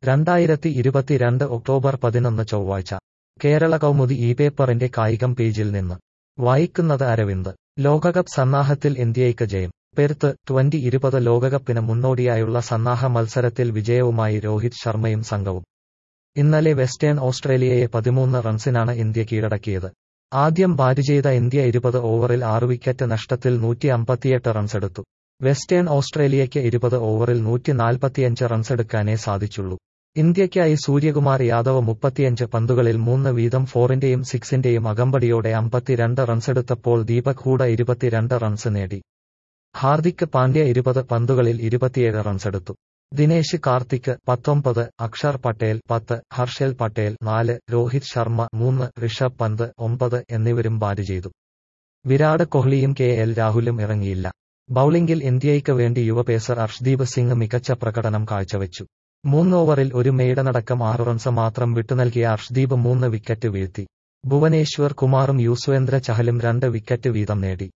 രണ്ടായിരത്തി ഇരുപത്തിരണ്ട് ഒക്ടോബർ പതിനൊന്ന് ചൊവ്വാഴ്ച കേരള കൗമുദി ഈ പേപ്പറിന്റെ കായികം പേജിൽ നിന്ന് വായിക്കുന്നത് അരവിന്ദ് ലോകകപ്പ് സന്നാഹത്തിൽ ഇന്ത്യയ്ക്ക് ജയം പെർത്ത് ട്വന്റി ഇരുപത് ലോകകപ്പിന് മുന്നോടിയായുള്ള സന്നാഹ മത്സരത്തിൽ വിജയവുമായി രോഹിത് ശർമ്മയും സംഘവും ഇന്നലെ വെസ്റ്റേൺ ഓസ്ട്രേലിയയെ പതിമൂന്ന് റൺസിനാണ് ഇന്ത്യ കീഴടക്കിയത് ആദ്യം ബാറ്റ് ചെയ്ത ഇന്ത്യ ഇരുപത് ഓവറിൽ ആറ് വിക്കറ്റ് നഷ്ടത്തിൽ നൂറ്റി അമ്പത്തിയെട്ട് റൺസെടുത്തു വെസ്റ്റേൺ ഓസ്ട്രേലിയയ്ക്ക് ഇരുപത് ഓവറിൽ നൂറ്റി നാൽപ്പത്തിയഞ്ച് റൺസെടുക്കാനേ സാധിച്ചുള്ളൂ ഇന്ത്യയ്ക്കായി സൂര്യകുമാർ യാദവ് മുപ്പത്തിയഞ്ച് പന്തുകളിൽ മൂന്ന് വീതം ഫോറിന്റെയും സിക്സിന്റെയും അകമ്പടിയോടെ അമ്പത്തിരണ്ട് റൺസെടുത്തപ്പോൾ ദീപക് ഹൂഡ ഇരുപത്തിരണ്ട് റൺസ് നേടി ഹാർദിക് പാണ്ഡ്യ ഇരുപത് പന്തുകളിൽ ഇരുപത്തിയേഴ് റൺസെടുത്തു ദിനേശ് കാർത്തിക് പത്തൊമ്പത് അക്ഷർ പട്ടേൽ പത്ത് ഹർഷൽ പട്ടേൽ നാല് രോഹിത് ശർമ്മ മൂന്ന് ഋഷഭ് പന്ത് ഒമ്പത് എന്നിവരും ബാറ്റ് ചെയ്തു വിരാട് കോഹ്ലിയും കെ എൽ രാഹുലും ഇറങ്ങിയില്ല ബൌളിംഗിൽ ഇന്ത്യയ്ക്ക് വേണ്ടി യുവപേസർ അർഷ്ദീപ് സിംഗ് മികച്ച പ്രകടനം കാഴ്ചവെച്ചു മൂന്നോവറിൽ ഒരു മെയ്ഡനടക്കം ആറ് റൺസ് മാത്രം വിട്ടുനൽകിയ അർഷ്ദീപ് മൂന്ന് വിക്കറ്റ് വീഴ്ത്തി ഭുവനേശ്വർ കുമാറും യൂസ്വേന്ദ്ര ചഹലും രണ്ട് വിക്കറ്റ് വീതം നേടി